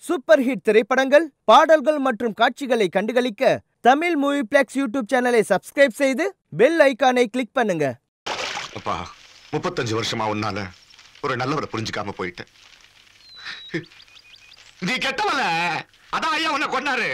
Super hit திரைப்படங்கள் பாடல்கள் மற்றும் காட்சிகளை கண்டுகளிக்க தமிழ் மூவி பிளெக்ஸ் யூடியூப் சேனலை சப்ஸ்கிரைப் செய்து பெல் ஐகானை கிளிக் பண்ணுங்க அப்பா முப்பத்தஞ்சு வருஷமா உன்னால ஒரு நல்லவரை புரிஞ்சுக்காம போயிட்டேன் நீ கெட்டவல அதான் ஐயா உன்னை கொண்டாரு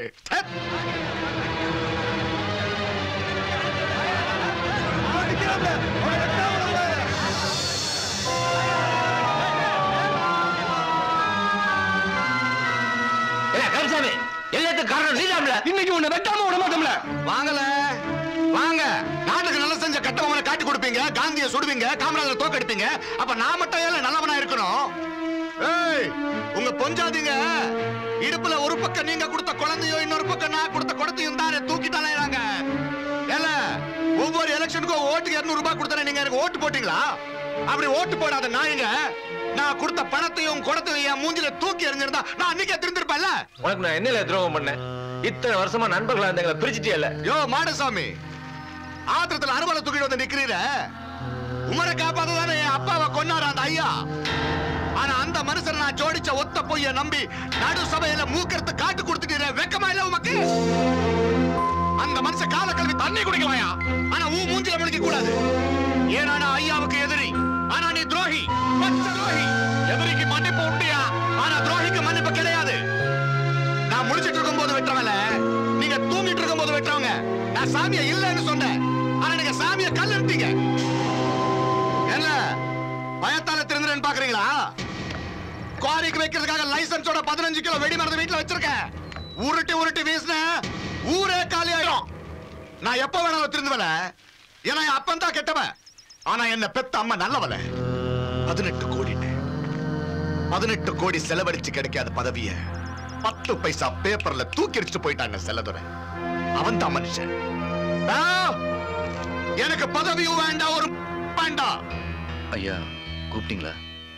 கருசாமி எல்லாத்துக்கும் காரணம் நீதாம்ல இன்னைக்கு உன்னை வெட்டாம விட மாட்டோம்ல வாங்கல வாங்க நாட்டுக்கு நல்ல செஞ்ச கட்டவங்களை காட்டி கொடுப்பீங்க காந்திய சுடுவீங்க காமராஜர் தோக்கடிப்பீங்க அப்ப நான் மட்டும் ஏன் நல்லவனா இருக்கணும் ஏய் உங்க பொஞ்சாதீங்க இடுப்புல ஒரு பக்கம் நீங்க கொடுத்த குழந்தையோ இன்னொரு பக்கம் நான் கொடுத்த குழந்தையும் தானே தூக்கிட்டாலே ஏல ஒவ்வொரு எலெக்ஷனுக்கும் ஓட்டுக்கு 200 ரூபாய் கொடுத்தா நீங்க எனக்கு ஓட்டு போட்டீங்களா அப்படி ஓட்டு போடாத நாயங்க நான் கொடுத்த பணத்தையும் குடத்தையும் என் மூஞ்சில தூக்கி எறிஞ்சிருந்தா நான் அன்னைக்கே திருந்திருப்பேன்ல உனக்கு நான் என்னல துரோகம் பண்ணேன் இத்தனை வருஷமா நண்பர்களா இருந்தவங்களை பிரிச்சுட்டியல்ல யோ மாடசாமி ஆத்திரத்துல அறுவலை தூக்கிட்டு வந்து நிக்கிறீர உமரை காப்பாத்ததானே என் அப்பாவை கொன்னாரு அந்த ஐயா ஆனா அந்த மனுஷனை நான் ஜோடிச்ச ஒத்த பொய்ய நம்பி நடு சபையில மூக்கறத்து காட்டு கொடுத்துட்டீர வெக்கமா இல்ல உமக்கு அந்த மனுஷன் கால கல்வி தண்ணி குடிக்கலாயா ஆனா ஊ மூஞ்சில முடிக்க கூடாது ஏன்னா நான் ஐயாவுக்கு எதிரி ஆனா நீ துரோகி பச்ச துரோகி எதிரிக்கு மன்னிப்பு உண்டியா ஆனா துரோகிக்கு மன்னிப்பு கிடையாது நான் முடிச்சிட்டு இருக்கும் போது வெட்டவல நீங்க தூங்கிட்டு இருக்கும் போது வெட்டவங்க நான் சாமியை இல்லைன்னு சொன்னேன் ஆனா நீங்க சாமியை கல்லெடுத்தீங்க என்ன பயத்தால திருந்துறேன்னு பாக்குறீங்களா குவாரிக்கு வைக்கிறதுக்காக லைசன்ஸோட பதினஞ்சு கிலோ வெடி மருந்து வீட்டுல வச்சிருக்கேன் உருட்டி உருட்டி வீசின ஊரே காலி ஆயிடும் நான் எப்ப வேணாலும் திருந்துவல ஏன்னா என் அப்பன் தான் கெட்டவன் ஆனா என்ன பெத்த அம்மா நல்லவல பதினெட்டு கோடி பதினெட்டு கோடி செலவழிச்சு கிடைக்காத பதவிய பத்து பைசா பேப்பர்ல தூக்கி அடிச்சுட்டு போயிட்டாங்க செல்லதுரை அவன் தான் மனுஷன் ஆ! எனக்கு பதவியும் வேண்டாம் ஒரு வேண்டாம் ஐயா கூப்பிட்டீங்களா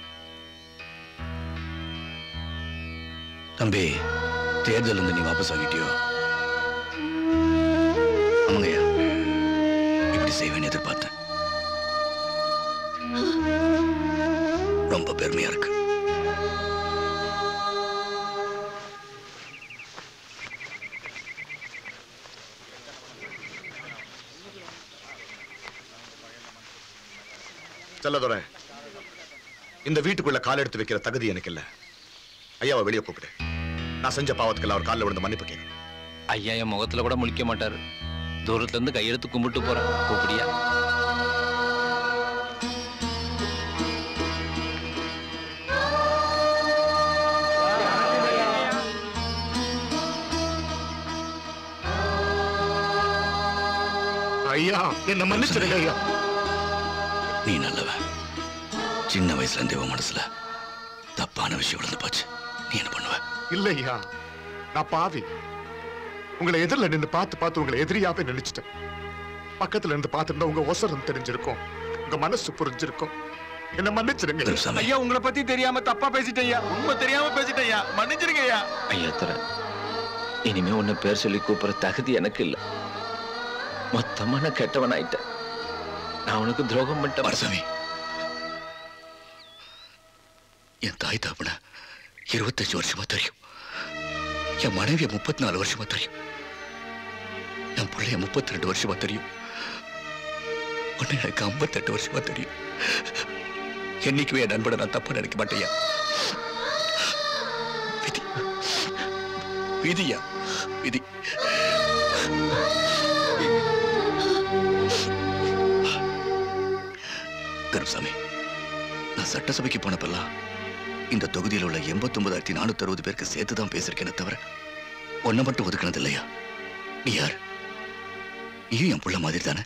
தம்பி தேர்தல் இருந்து நீ வாபஸ் வாங்கிட்டியோ ஆமாங்கய்யா இப்படி செய்வேன்னு எதிர்பார்த்தேன் ரொம்ப பெருமையா இருக்கு செல்லதுரை இந்த வீட்டுக்குள்ள கால் எடுத்து வைக்கிற தகுதி எனக்கு இல்ல ஐயாவை வெளியே கூப்பிடு நான் செஞ்ச பாவத்துக்கு அவர் காலில் விழுந்து மன்னிப்பு கேட்கணும் ஐயா என் முகத்துல கூட முழிக்க மாட்டாரு தூரத்துல இருந்து கையெடுத்து கும்பிட்டு போறேன் கூப்பிடியா ஐயா என்ன மன்னிச்சிடுங்க ஐயா நீ நல்லவன் சின்ன வயசுல இருந்தே உன் மனசுல தப்பான விஷயம் விழுந்து போச்சு நீ என்ன பண்ணுவ இல்ல ஐயா நான் பாவி உங்களை எதிரில் நின்று பார்த்து பார்த்து உங்களை எதிரியாவே நினைச்சிட்டேன் பக்கத்துல இருந்து பார்த்திருந்தா உங்க ஒசரம் தெரிஞ்சிருக்கும் உங்க மனசு புரிஞ்சிருக்கும் என்ன மன்னிச்சிடுங்க கருசாமி ஐயா உங்களை பத்தி தெரியாம தப்பா பேசிட்டேயா உண்மை தெரியாம பேசிட்டேயா மன்னிச்சிருங்க ஐயா ஐயா தர இனிமே உன்னை பேர் சொல்லி கூப்பிடுற தகுதி எனக்கு இல்ல மொத்தமா நான் கெட்டவன் ஆயிட்டேன் நான் உனக்கு துரோகம் பண்ணிட்டேன் மரசாமி என் தாய் தாப்பன இருபத்தஞ்சு வருஷமா தெரியும் என் மனைவிய முப்பத்தி நாலு வருஷமா தெரியும் என் பிள்ளைய முப்பத்தி ரெண்டு வருஷமா தெரியும் உன்னை எனக்கு ஐம்பத்தெட்டு வருஷமா தெரியும் என்னைக்குமே என் நண்பனை நான் தப்பா நினைக்க மாட்டேயா விதி விதியா விதி கருப்சாமி நான் சட்டசபைக்கு போனப்பெல்லாம் இந்த தொகுதியில் உள்ள எண்பத்தி ஒன்பதாயிரத்தி நானூத்தி அறுபது பேருக்கு சேர்த்து தான் பேசியிருக்கேனே தவிர ஒன்ன மட்டும் ஒதுக்கினது இல்லையா நீ யார் நீயும் என் புள்ள மாதிரி தானே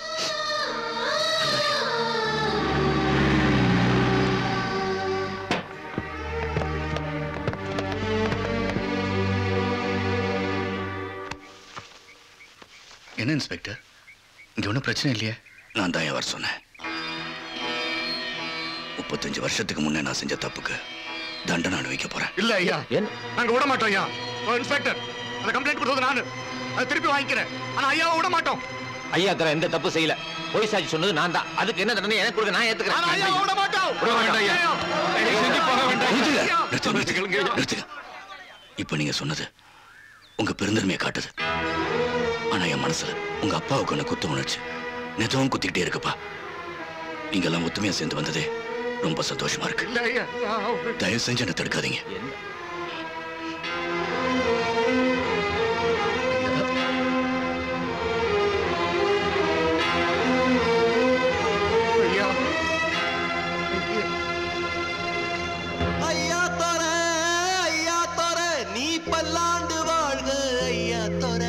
என்ன இன்ஸ்பெக்டர் இங்க ஒன்றும் பிரச்சனை இல்லையே நான் தான் வர சொன்னேன் முப்பத்தஞ்சு வருஷத்துக்கு முன்னே நான் செஞ்ச தப்புக்கு தண்டனை அனுபவிக்க போறேன் இல்ல ஐயா ஏன் நாங்க விட மாட்டோம் ஐயா ஓ, இன்ஸ்பெக்டர் அந்த கம்ப்ளைண்ட் கொடுத்தது நானு அதை திருப்பி வாங்கிக்கிறேன் ஆனா ஐயாவை விட மாட்டோம் ஐயா தர எந்த தப்பு செய்யல பொய் சாட்சி சொன்னது நான் தான் அதுக்கு என்ன தண்டனை எனக்கு கொடுக்க நான் ஆனா ஐயாவை ஏத்துக்கிறேன் விட மாட்டோம் விட வேண்டாம் ஐயா. ஐயா. தயவு செஞ்சு போக வேண்டாம் ஐயா. நிறுத்துங்க, நிறுத்துங்க, நிறுத்துங்க. இப்ப நீங்க சொன்னது உங்க பெருந்தன்மையை காட்டுது ஆனா என் மனசுல உங்க அப்பாவுக்கு ஒண்ணு குத்த உணர்ச்சி நிஜமும் குத்திக்கிட்டே இருக்குப்பா நீங்க எல்லாம் ஒத்துமையா சேர்ந்து வந்ததே ரொம்ப சந்தோஷமா இருக்கு இல்ல ஐயா நான் ஒரு- தயவு செஞ்சு என்ன தடுக்காதீங்க ஐயா ஐயா தொர ஐயா தொர நீ பல்லாண்டு வாழ்க ஐயா தொர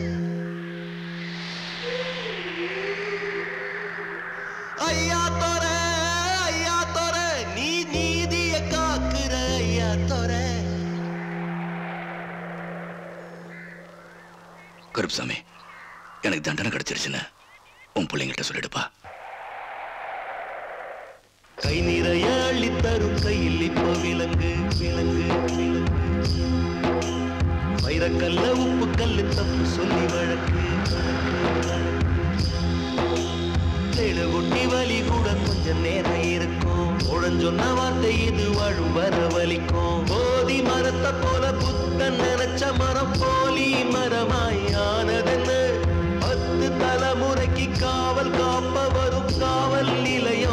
ஐயா தொர ஐயா தொர நீ நீதிய காக்குற ஐயா தொர கருப்சாமி எனக்கு தண்டனை கிடைச்சிருச்சுன்னு உன் பிள்ளைங்கிட்ட சொல்லிடுப்பா கை நிறைய அள்ளித் தரும் கையில் இப்போ விலங்கு விலங்கு விலங்கு வைரக்கல்ல உப்பு கல்லு தப்பு சொல்லி வழக்கு தேடு கொட்டி வலி கூட கொஞ்சம் நேரம் இருக்கும் உழஞ்சொன்ன வார்த்தை இது வாழும் வர வலிக்கும் போதி மரத்தை போல புத்தன் நினைச்ச மரம் போலி மரமாய் ஆனதென்ன பத்து தலைமுறைக்கு காவல் காப்ப வரும் காவல் நிலைய